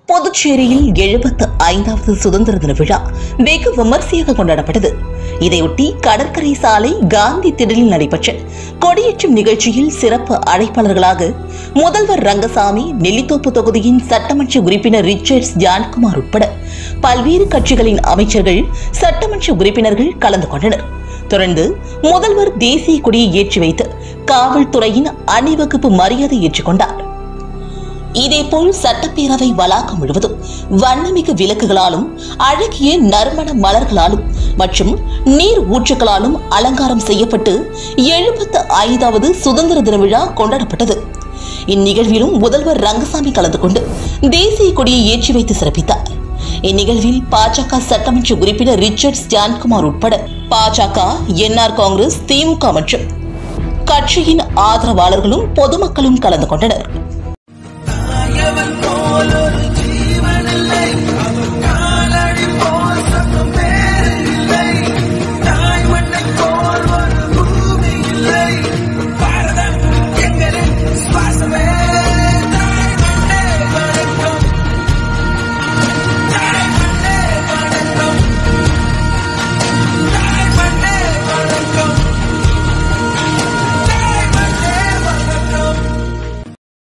புதுச்சேரியில் எழுபத்து ஐந்தாவது சுதந்திர தின விழா வெகு விமர்சையாக கொண்டாடப்பட்டது இதையொட்டி கடற்கரை சாலை காந்தி திடலில் நடைபெற்ற கொடியேற்றும் நிகழ்ச்சியில் சிறப்பு அழைப்பாளர்களாக முதல்வர் ரங்கசாமி நெல்லித்தோப்பு தொகுதியின் சட்டமன்ற உறுப்பினர் ரிச்சர்ட்ஸ் ஜான்குமார் உட்பட பல்வேறு கட்சிகளின் அமைச்சர்கள் சட்டமன்ற உறுப்பினர்கள் கலந்து கொண்டனர் தொடர்ந்து முதல்வர் தேசிய கொடியை ஏற்றி வைத்து காவல்துறையின் அணிவகுப்பு மரியாதை ஏற்றுக்கொண்டார் இதேபோல் சட்டப்பேரவை வளாகம் முழுவதும் வண்ணமிகு விளக்குகளாலும் அழகிய நறுமண மலர்களாலும் மற்றும் நீர் ஊற்றுகளாலும் அலங்காரம் செய்யப்பட்டு எழுபத்து ஐந்தாவது சுதந்திர தின விழா கொண்டாடப்பட்டது இந்நிகழ்விலும் முதல்வர் ரங்கசாமி கலந்து கொண்டு தேசிய கொடியை ஏற்றி வைத்து சிறப்பித்தார் இந்நிகழ்வில் பாஜக சட்டமன்ற உறுப்பினர் ரிச்சர்ட்ஸ் ஜான்குமார் உட்பட பாஜக என்ஆர் காங்கிரஸ் திமுக மற்றும் கட்சியின் ஆதரவாளர்களும் பொதுமக்களும் கலந்து கொண்டனர்